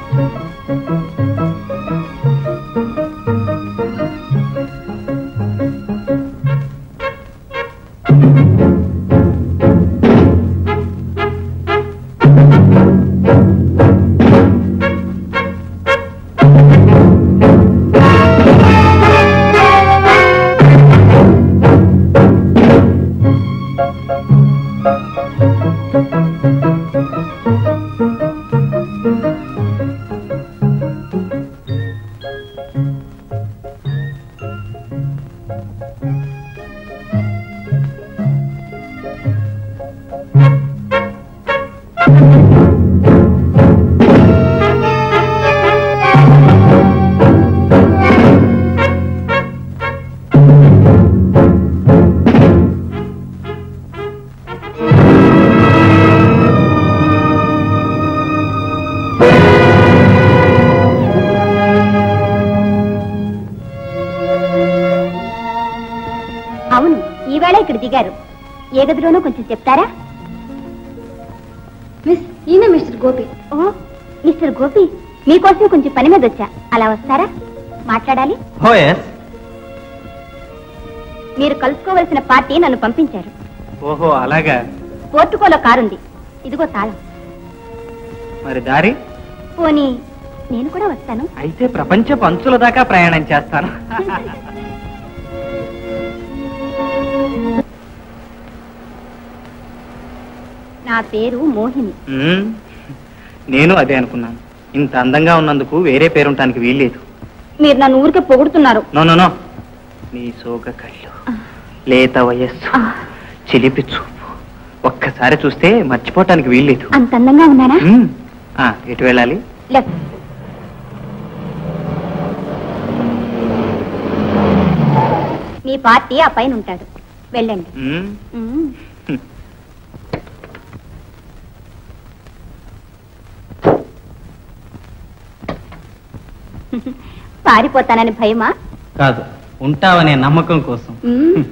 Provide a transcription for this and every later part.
అవును ఈవేళ ఇక్కడ దిగారు ఏ గదిలోనో కొంచెం చెప్తారా మిస్ ఈయన మిస్టర్ గోపి ఓ మిస్టర్ గోపి మీకోసం కొంచెం పని మీద వచ్చా అలా వస్తారా మాట్లాడాలి ఓ ఎస్ మీరు కలుసుకోవలసిన పార్టీ నన్ను పంపించారు ఓహో అలాగా పోర్టుకోలో కారుంది ఇదిగో తాళం మరి దారి పోనీ నేను కూడా వస్తాను అయితే ప్రపంచ పంచుల దాకా ప్రయాణం చేస్తాను నా పేరు మోహిని మ్మ్. నేను అదే అనుకున్నాను ఇంత అందంగా ఉన్నందుకు వేరే పేరుంటానికి వీల్లేదు మీరు నన్ను ఊరికే పొగుడుతున్నారు నో నో నో నీ సోగ కళ్ళు లేత వయస్సు చిలిపి చూపు ఒక్కసారి చూస్తే మర్చిపోవటానికి వీల్లేదు అంత అందంగా ఉన్నానా మ్మ్. ఆ, ఎటు వెళ్ళాలి లెఫ్ట్ మీ పార్టీ ఆ పైన ఉంటాడు వెళ్ళండి మ్మ్. మ్మ్. పారిపోతానని భయమా కాదు ఉంటావనే నమ్మకం కోసం మ్మ్.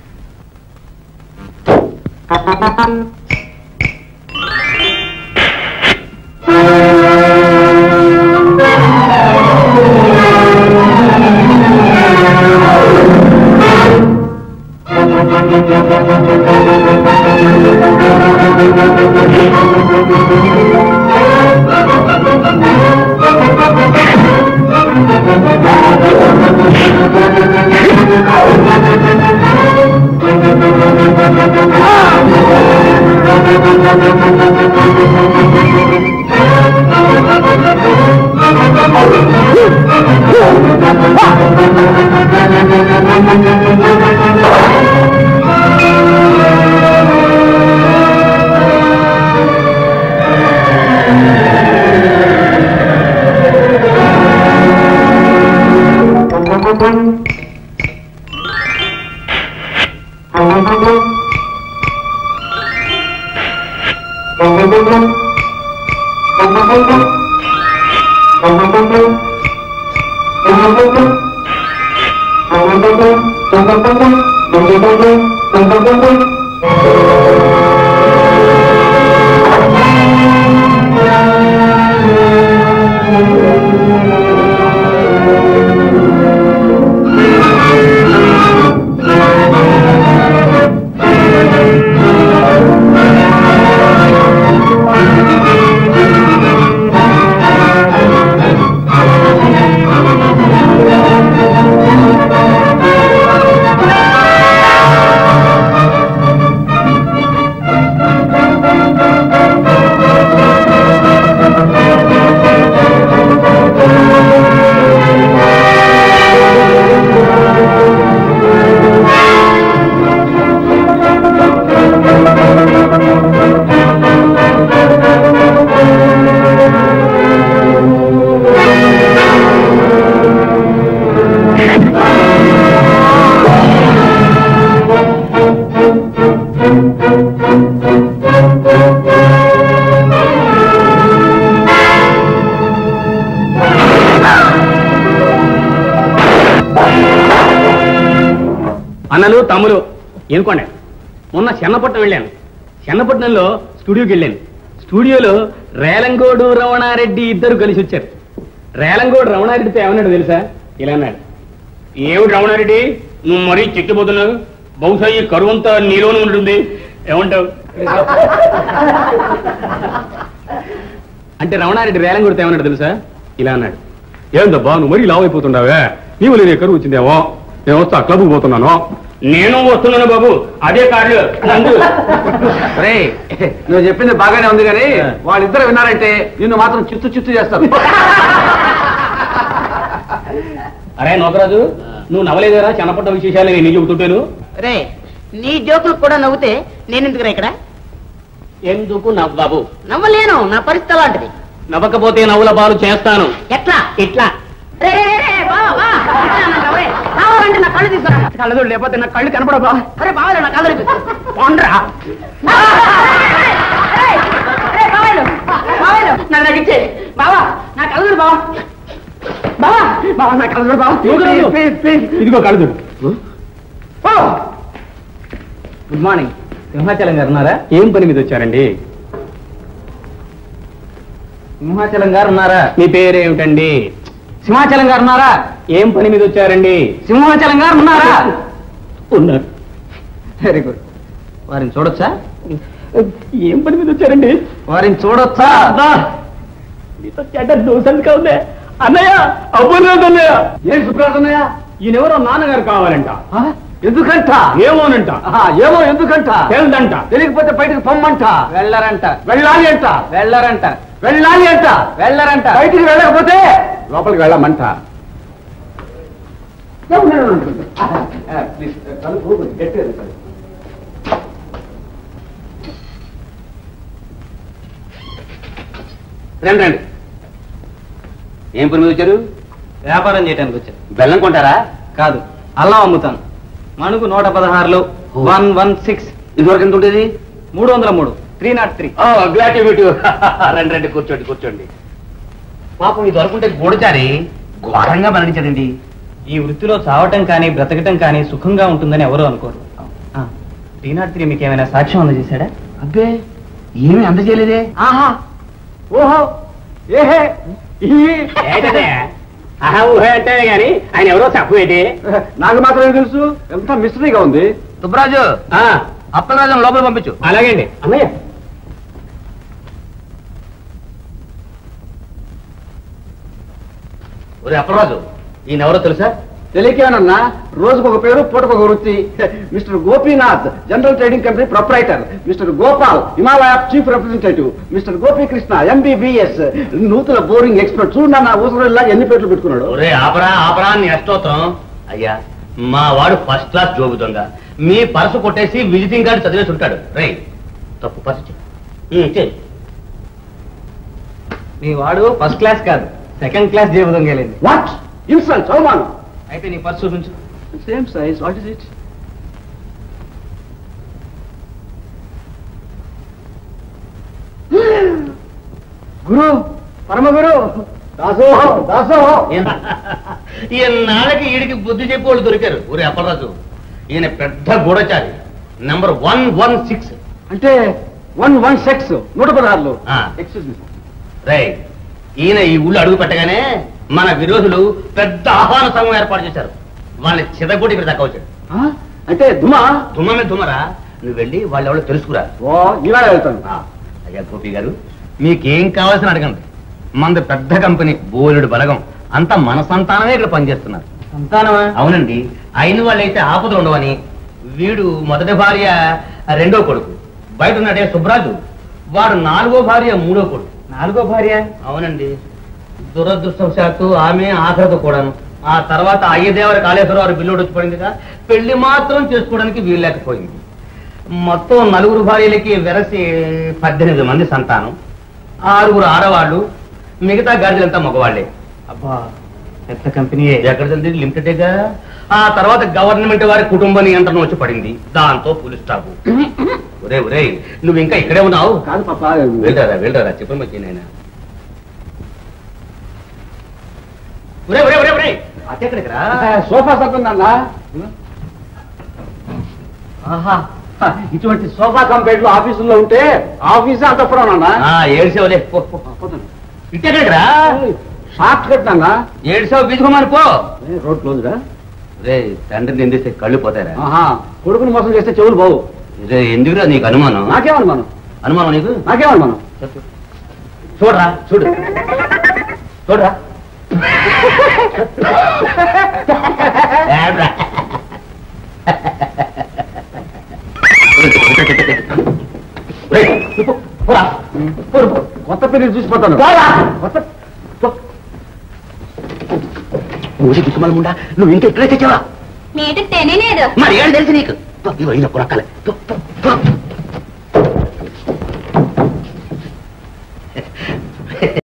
అన్నలు తమ్ములు ఎనుకోండి మొన్న చెన్నపట్నం వెళ్ళాను చెన్నపట్నంలో స్టూడియోకి వెళ్ళాను స్టూడియోలో రేలంగోడు రమణారెడ్డి ఇద్దరు కలిసి వచ్చారు రేలంగోడు రమణారెడ్డితో ఏమన్నాడు తెలుసా ఇలా అన్నాడు ఏమిటి రమణారెడ్డి నువ్వు మరీ చెక్కిపోతున్నావు బహుశా ఈ కరువంతా నీలోనే ఉంటుంది ఏమంటావు అంటే రమణారెడ్డి రేలంగోడితో ఏమన్నాడు తెలుసా ఇలా అన్నాడు ఏందబ్బా నువ్వు మరీ లావు అయిపోతుండవే నీవు లేని కరువు వచ్చిందేమో నేను వస్తా క్లబ్కి పోతున్నాను నేను వస్తున్నాను బాబు అదే కార్డు రే నువ్వు చెప్పింది బాగానే ఉంది కానీ వాళ్ళిద్దరు విన్నారంటే నిన్ను మాత్రం చిత్తు చిత్తు చేస్తారు అరే నోకరాజు నువ్వు నవ్వలేదేరా చిన్నపట్ట విశేషాలు నేను చెబుతుంటాను రే నీ జోకులు కూడా నవ్వుతే నేను ఎందుకురా ఇక్కడ ఎందుకు నవ్వు బాబు నవ్వలేను నా పరిస్థితి అలాంటిది నవ్వకపోతే నవ్వుల పాలు చేస్తాను ఎట్లా ఇట్లా రే, రే, రే, రే, బావ, బా. ఇట్లా అన్నావు, రే. కావాలంటే నా కళ్ళు తీసుకురా కళ్ళదు లేకపోతే నా కళ్ళు కనపడబా అరే బావలే నా కళ్ళు తీసుకో. పోండ్రా రే, రే, బావలు, బావలు, నన్ను నాకు ఇచ్చే బావా నా కళ్ళు చూడు బావా బావా బావా నా కళ్ళు చూడు బావా నోకరాజు, ఇదిగో కళ్ళదు గుడ్ మార్నింగ్ సింహాచలం గారు ఉన్నారా ఏం పని మీద వచ్చారండి సింహాచలం గారు ఉన్నారా మీ పేరేమిటండి సింహాచలం గారు ఉన్నారా ఏం పని మీద వచ్చారండి సింహాచలం గారు ఉన్నారా ఉన్నారు వెరీ గుడ్ వారిని చూడొచ్చా ఏం పని మీద వచ్చారండి వారిని చూడొచ్చా మీతో చెడ్డ దోసంగా ఉందే అన్నయ్య అబ్బులేదు అన్నయ్య ఏం సుబ్రాజన్నయ్య ఈయనెవరో నాన్నగారు కావాలంట ఎందుకంట ఏమోనంట ఆహా, ఏమో ఎందుకంట తెలుదంట తెలియకపోతే బయటకు పొమ్మంట వెళ్ళరంట వెళ్ళాలి అంట వెళ్ళరంట వెళ్ళాలి అంట వెళ్ళరంట బయటికి వెళ్ళకపోతే లోపలికి వెళ్ళమంట ప్లీజ్ కలుపు గట్టిగా కలుపు. రండి రండి ఏం పని మీద వచ్చారు వ్యాపారం చేయడానికి వచ్చాను బెల్లం కొంటారా కాదు అల్లం అమ్ముతాను మణుకు నూట పదహారులు వన్ వన్ సిక్స్ ఇదివరకు ఎంత ఉండేది మూడు వందల మూడు three not three glad meet రండి రండి కూర్చోండి కూర్చోండి పాపం ఇది దొరకుంటే గూడచారి ఘోరంగా మరణించాడండి ఈ వృత్తిలో చావటం కానీ బ్రతకటం కానీ సుఖంగా ఉంటుందని ఎవరు అనుకోరు త్రీ నాట్ త్రీ మీకు ఏమైనా సాక్ష్యం అందజేశాడా అబ్బే ఏమీ అందజేయలేదే ఆహా ఓహో ఏహే ఆహా ఊహే అంటే గాని ఆయన ఎవరో చెప్పేటి నాకు మాత్రమే తెలుసు ఎంత మిస్టరీగా ఉంది సుబ్బరాజు అప్పలరాజు లోపల పంపించు అలాగే అండి అన్నయ్య ఒరే అప్పలరాజు ఈయన ఎవరో తెలుసా తెలియకేమన్నా రోజుకు ఒక పేరు పూటకు ఒక వృత్తి mister Gopinath general trading company proprietor mister Gopal Himalaya chief representative mister Gopikrishna MBBS నూతన బోరింగ్ ఎక్స్పర్ట్ చూడన్నా నా ఊసరల్లా ఎన్ని పేర్లు పెట్టుకున్నాడు ఒరే ఆపరా ఆపరా నీ అష్టోత్రం అయ్యా మా వాడు ఫస్ట్ క్లాస్ జోబు దొంగ మీ పర్సు కొట్టేసి విజిటింగ్ కార్డు చదివేసి ఉంటాడు రై తప్పు పర్సు ఇచ్చేయ్. ఉమ్, ఇచ్చేయ్. మీ వాడు ఫస్ట్ క్లాస్ కాదు సెకండ్ క్లాస్ జేబు దొంగలేండి వాట్ ఇన్సల్ట్ అవమానం అయితే నీ పర్సు చూపించు same size what is it గురు పరమ గురు దాసోహో దాసోహో ఈయనాళ్ళకి ఈడికి బుద్ధి చెప్పి వాళ్ళు దొరికారు ఊరే అప్పలరాజు ఈయన పెద్ద గూఢచారి నంబర్ వన్ వన్ సిక్స్ అంటే వన్ వన్ సెక్స్ నూట పదహారులు ఆ. ఎక్స్క్యూజ్ మీ రై ఈయన ఈ ఊళ్ళో అడుగు పెట్టగానే మన విరోధులు పెద్ద ఆహ్వాన సంఘం ఏర్పాటు చేశారు వాళ్ళని చిదగొట్టి ఇక్కడ దక్క వచ్చాడు అంటే దుమా దుమ్మమే దుమ్మరా నువ్వు వెళ్ళి వాళ్ళు ఎవరో తెలుసుకురా ఓ ఇవాళ వెళ్తాను ఆ, అయ్యా గోపి గారు మీకేం కావాల్సిన అడగండి మనది పెద్ద కంపెనీ బోలుడు బలగం అంతా మన సంతానమే ఇక్కడ పనిచేస్తున్నారు సంతానమా అవునండి అయిన వాళ్ళైతే ఆపదలు ఉండవని వీడు మొదటి భార్య రెండో కొడుకు బయట ఉన్నాడే సుబ్రాజు వాడు నాలుగో భార్య మూడో కొడుకు నాలుగో భార్య అవునండి దురదృష్టవశాత్తు ఆమె ఆఖరితో కూడాను ఆ తర్వాత అయ్యదేవర కాళేశ్వరరావు బిల్లుడు వచ్చి పడిందిగా పెళ్లి మాత్రం చేసుకోవడానికి వీల్లేకపోయింది మొత్తం నలుగురు భార్యలకి వెరసి పద్దెనిమిది మంది సంతానం ఆరుగురు ఆడవాళ్ళు మిగతా గాడిదలంతా మగవాళ్లే అబ్బా పెద్ద కంపెనీయే ఎక్కడ తెలియదు లిమిటెడ్గా ఆ తర్వాత గవర్నమెంట్ వారి కుటుంబ నియంత్రణ వచ్చి పడింది దాంతో పులి స్టాపు ఒరే ఒరే నువ్వు ఇంకా ఇక్కడే ఉన్నావు కాదు పాప వెళ్ళరా వెళ్ళరా చెప్పండి మంచి నాయన ఒరే ఒరే ఒరే ఒరే అట్టెక్కడికి రా సోఫా సత్తుందన్నా ఆహా హ, ఇటువంటి సోఫా కంపెనీలు ఆఫీసుల్లో ఉంటే ఆఫీసే అంత నాన్న ఆ, ఏడ్చావులే పో, పో. ఇట్టెక్కడిరా షార్ట్ కట్ నాన్న ఏడ్చావు బీజుకోమని పో ఏ, రోడ్ క్లోజ్ రా రే తండ్రి నిందిస్తే కళ్ళు పోతారా ఆహా కొడుకుని మోసం చేస్తే చెవులు బావు రే ఎందుకురా నీకు అనుమానం నాకేమనుమానం అనుమానం నీకు నాకేమనుమానం చెప్పు. చూడరా చూడు చూడరా ఏడ్రా. రేయ్, నువ్వు పో, పోరా. పోరు, పో. కొత్త పెళ్లి చూసిపోతాను పోరా. కొత్త పో. ఊరి దిక్కుమలముండా నువ్వు ఇంకా ఇక్కడే తెచ్చావా నేటికి తెనే లేదు మరి ఏం తెలుసు నీకు పో, ఇవ్వ, ఈయన పురక్కలే. పో, పో, పో.